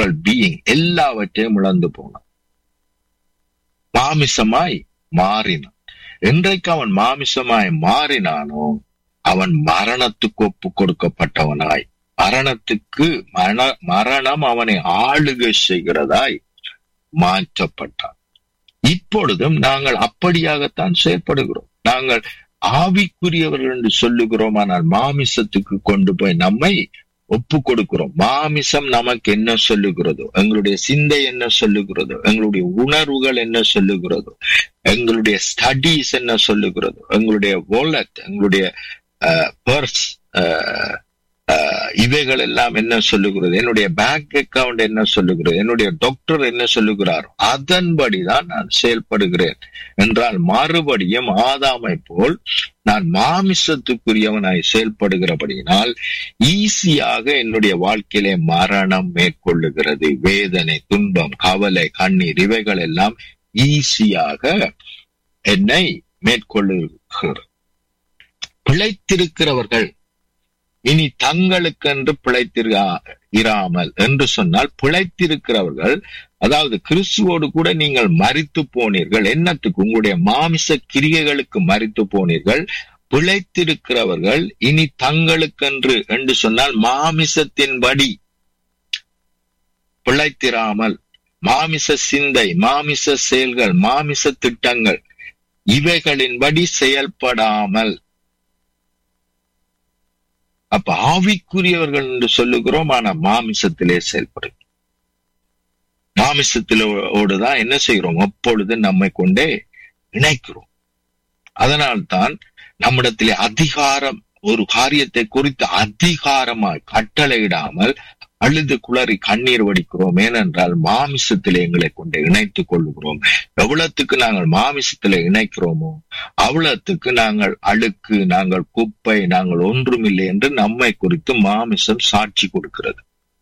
physical being எல்லாவற்றையும் இழந்து போனான் மாமிசமாய் மாறினான் என்றைக்கு அவன் மாமிசமாய் மாறினானோ அவன் மரணத்துக்கு ஒப்பு கொடுக்கப்பட்டவனாய் மரணத்துக்கு மரண மரணம் அவனை ஆளுகை செய்கிறதாய் மாற்றப்பட்டான் இப்பொழுதும் நாங்கள் அப்படியாகத்தான் செயல்படுகிறோம் நாங்கள் ஆவிக்குரியவர்கள் என்று சொல்லுகிறோம் ஆனால் மாமிசத்துக்கு கொண்டு போய் நம்மை ஒப்பு கொடுக்கிறோம் மாமிசம் நமக்கு என்ன சொல்லுகிறதோ எங்களுடைய சிந்தை என்ன சொல்லுகிறதோ எங்களுடைய உணர்வுகள் என்ன சொல்லுகிறதோ எங்களுடைய ஸ்டடீஸ் என்ன சொல்லுகிறதோ எங்களுடைய வாலெட் எங்களுடைய பர்ஸ் இவைகள் எல்லாம் என்ன சொல்லுகிறது என்னுடைய பேங்க் அக்கவுண்ட் என்ன சொல்லுகிறது என்னுடைய டாக்டர் என்ன சொல்லுகிறார் அதன்படிதான் நான் செயல்படுகிறேன் என்றால் மறுபடியும் ஆதாமை போல் நான் மாமிசத்துக்குரியவனாய் செயல்படுகிறபடியினால் ஈஸியாக என்னுடைய வாழ்க்கையிலே மரணம் மேற்கொள்ளுகிறது வேதனை துன்பம் கவலை கண்ணீர் இவைகள் எல்லாம் ஈஸியாக என்னை மேற்கொள்ளுகிறது பிழைத்திருக்கிறவர்கள் இனி தங்களுக்கென்று பிழைத்திருக்கா இராமல் என்று சொன்னால் பிழைத்திருக்கிறவர்கள் அதாவது கிறிஸ்துவோடு கூட நீங்கள் மறித்து போனீர்கள் என்னத்துக்கு உங்களுடைய மாமிச கிரியைகளுக்கு மறித்து போனீர்கள் பிழைத்திருக்கிறவர்கள் இனி தங்களுக்கென்று என்று சொன்னால் மாமிசத்தின்படி பிழைத்திராமல் மாமிச சிந்தை மாமிச செயல்கள் மாமிச திட்டங்கள் இவைகளின்படி செயல்படாமல் அப்ப ஆவிக்குரியவர்கள் என்று சொல்லுகிறோம் ஆனா மாமிசத்திலே செயல்படும் மாமிசத்திலோடுதான் என்ன செய்கிறோம் அப்பொழுது நம்மை கொண்டே இணைக்கிறோம் அதனால்தான் நம்மிடத்திலே அதிகாரம் ஒரு காரியத்தை குறித்து அதிகாரமாய் கட்டளையிடாமல் அழுது குளறி கண்ணீர் வடிக்கிறோம் ஏனென்றால் மாமிசத்திலே எங்களை கொண்டு இணைத்துக் கொள்ளுகிறோம் எவ்வளத்துக்கு நாங்கள் மாமிசத்திலே இணைக்கிறோமோ அவ்வளத்துக்கு நாங்கள் அழுக்கு நாங்கள் குப்பை நாங்கள் ஒன்றுமில்லை என்று நம்மை குறித்து மாமிசம் சாட்சி கொடுக்கிறது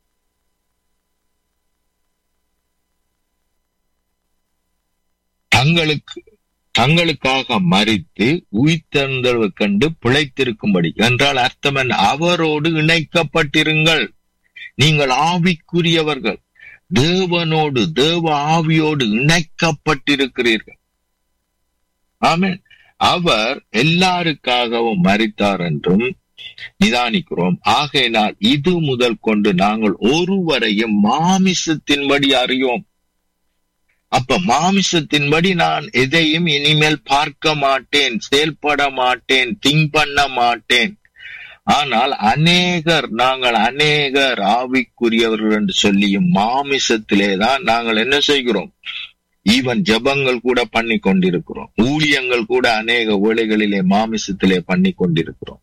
தங்களுக்கு தங்களுக்காக மறித்து உயிர்த்தெழுந்தவை கண்டு பிழைத்திருக்கும்படி என்றால் அர்த்தம் என்ன அவரோடு இணைக்கப்பட்டிருங்கள் நீங்கள் ஆவிக்குரியவர்கள் தேவனோடு தேவ ஆவியோடு இணைக்கப்பட்டிருக்கிறீர்கள் ஆமேன் அவர் எல்லாருக்காகவும் மறித்தார் என்றும் நிதானிக்கிறோம் ஆகையினால் இது முதல் கொண்டு நாங்கள் ஒருவரையும் மாமிசத்தின்படி அறியோம் அப்ப மாமிசத்தின்படி நான் எதையும் இனிமேல் பார்க்க மாட்டேன் செயல்பட மாட்டேன் திங்க் பண்ண மாட்டேன் ஆனால் அநேகர் நாங்கள் அநேகர் ஆவிக்குரியவர்கள் என்று சொல்லியும் மாமிசத்திலே தான் நாங்கள் என்ன செய்கிறோம் ஈவன் ஜபங்கள் கூட பண்ணி கொண்டிருக்கிறோம் ஊழியங்கள் கூட அநேக வேளைகளிலே மாமிசத்திலே பண்ணி கொண்டிருக்கிறோம்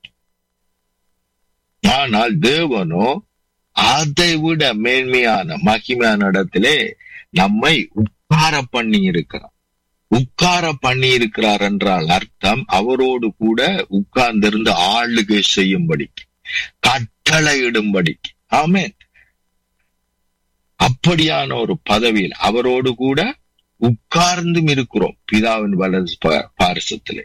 ஆனால் தேவனோ அதை விட மேன்மையான மகிமையான இடத்திலே நம்மை உட்கார பண்ணி இருக்கிறார் உட்கார பண்ணி இருக்கிறார் என்றால் அர்த்தம் அவரோடு கூட உட்கார்ந்திருந்து ஆளுகை செய்யும்படிக்கு கட்டளையிடும்படிக்கு ஆமே அப்படியான ஒரு பதவியில் அவரோடு கூட உட்கார்ந்தும் இருக்கிறோம் பிதாவின் வலது பாரசத்திலே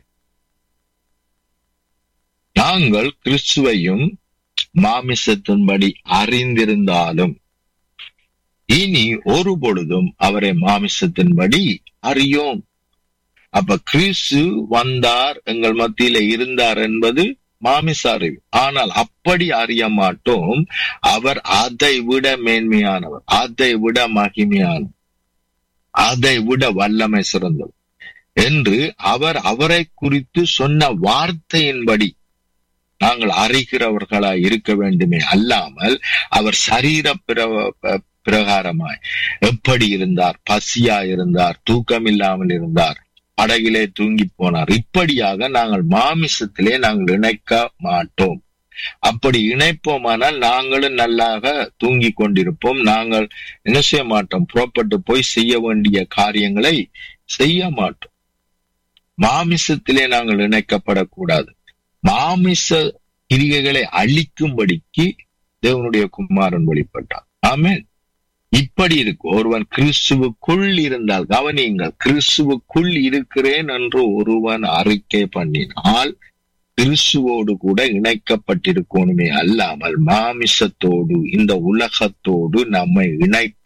நாங்கள் கிறிஸ்துவையும் மாமிசத்தின்படி அறிந்திருந்தாலும் இனி ஒரு பொழுதும் அவரை மாமிசத்தின்படி அறியோம் அப்ப கிறிஸ்து வந்தார் எங்கள் மத்தியில இருந்தார் என்பது மாமிச அறிவு ஆனால் அப்படி அறிய மாட்டோம் அவர் அதை விட மேன்மையானவர் அதை விட மகிமையானவர் அதை விட வல்லமை சிறந்தவர் என்று அவர் அவரை குறித்து சொன்ன வார்த்தையின்படி நாங்கள் அறிகிறவர்களாய் இருக்க வேண்டுமே அல்லாமல் அவர் சரீர பிரகாரமாய் எப்படி இருந்தார் பசியா இருந்தார் தூக்கம் இல்லாமல் இருந்தார் படகிலே தூங்கி போனார் இப்படியாக நாங்கள் மாமிசத்திலே நாங்கள் இணைக்க மாட்டோம் அப்படி இணைப்போமானால் நாங்களும் நல்லாக தூங்கி கொண்டிருப்போம் நாங்கள் என்ன செய்ய மாட்டோம் புறப்பட்டு போய் செய்ய வேண்டிய காரியங்களை செய்ய மாட்டோம் மாமிசத்திலே நாங்கள் இணைக்கப்படக்கூடாது மாமிச கிரிகைகளை அழிக்கும்படிக்கு தேவனுடைய குமாரன் வெளிப்பட்டார் ஆமேன் இப்படி இருக்கு ஒருவன் கிறிஸ்துவுக்குள் இருந்தால் கவனியுங்கள் கிறிஸ்துவுக்குள் இருக்கிறேன் என்று ஒருவன் அறிக்கை பண்ணினால் கிறிஸ்துவோடு கூட இணைக்கப்பட்டிருக்கணுமே அல்லாமல் மாமிசத்தோடு இந்த உலகத்தோடு நம்மை இணைப்ப